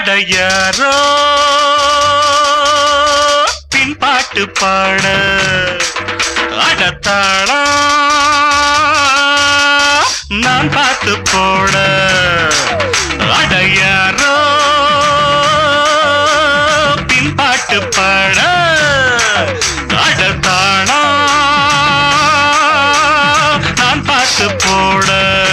அடையாரோ பின்பாட்டு பாட அடத்தாளா நான் பார்த்து போட அடையாரோ பின்பாட்டு பாட அடத்தாளா நான் பார்த்து போட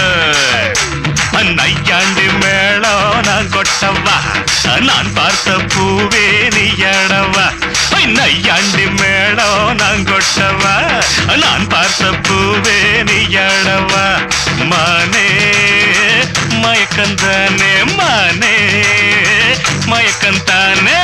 நையாண்டி மேளம் நான் கொட்டவா நான் பார்த்த பூவே நீ எடவா நையாண்டி மேளம் நான் கொட்டவா நான் பார்த்த பூவே நீ எடவா மானே மயக்கந்தானே மானே மயக்கந்தானே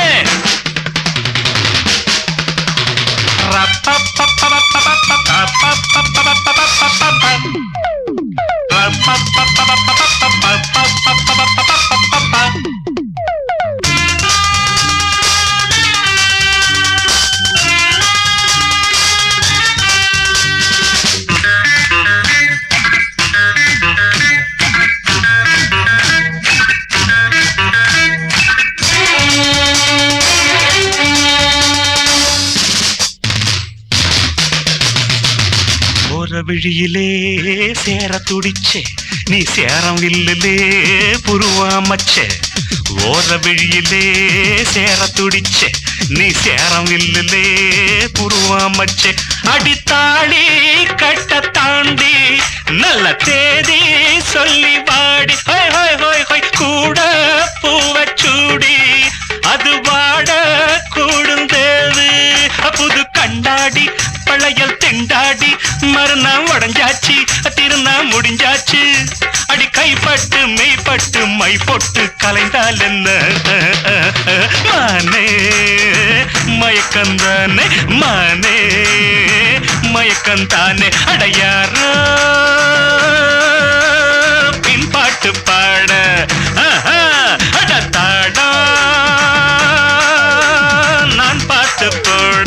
போற விழியிலே சேர துடிச்சே நீ சேரம் வில்லிலே புருவாமச்சே ஓர விழியிலே சேர துடிச்சே நீ சேரம் வில்லிலே புருவாமச்சே அடித்தாடி கட்ட தாண்டி நல்ல தேதி சொல்லி வாடி ஹோய் ஹோய் ஹோய் ஹோய் கூட பூவச்சூடி அது வாட கூடுந்தேது புது கண்டாடி பழையல் திண்டாடி மறுநாள் உடஞ்சாச்சு திருநா முடிஞ்சாச்சு அடி கைப்பட்டு மெய்ப்பட்டு மை பொட்டு கலைந்தால் என்ன மானே மயக்கந்தானே மானே மயக்கந்தானே அடையாரோ பின்பாட்டு பாட ஆஹா, அடத்தாடா நான் பாட்டு போட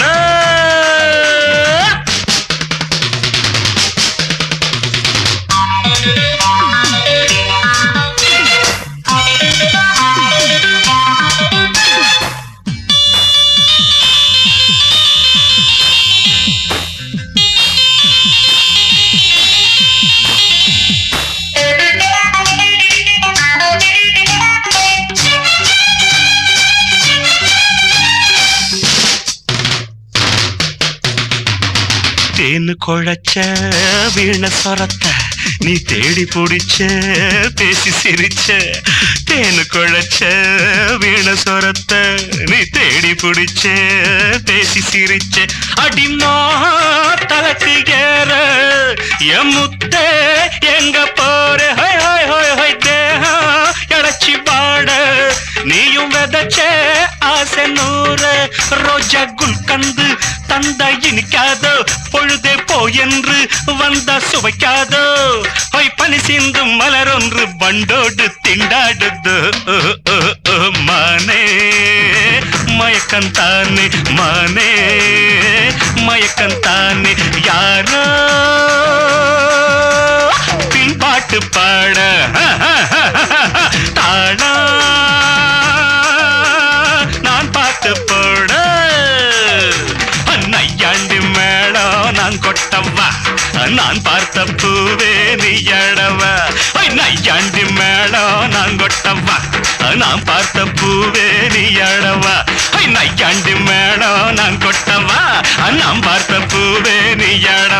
தேனு குழைச்ச வீண சொரத்த நீ தேடி பிடிச்ச பேசி சிரிச்ச தேனு குழைச்ச வீண சொரத்த நீ தேடி பிடிச்ச பேசி சிரிச்ச அடிமா தலக்கு ஏற என் முத்தே எங்க போற ஹோய் ஹோய் ஹோய் ஹோய் தேகம் இழைச்சி பாட நீயும் விதைச்ச ஆசை நூறு ரோஜா குல்கந்து தந்த இனிக்காதோ பொழுதே போ என்று வந்த சுவைக்காதோ போய் பனி சிந்தும் மலர் ஒன்று பண்டோடு திண்டாடுது மானே மயக்கந்தானே மானே மயக்கந்தானே யாரோ பின்பாட்டு பாட தாடா நான் பாட்டு போட நையாண்டி மேடம் நான் கொட்டவா நான் பார்த்த பூவே நீ எடவா நையாண்டி மேடம் நான் கொட்டவா நான் பார்த்த பூவே நீ எடவா நையாண்டி மேடம் நான் கொட்டவா நான் பார்த்த பூவே நீ எட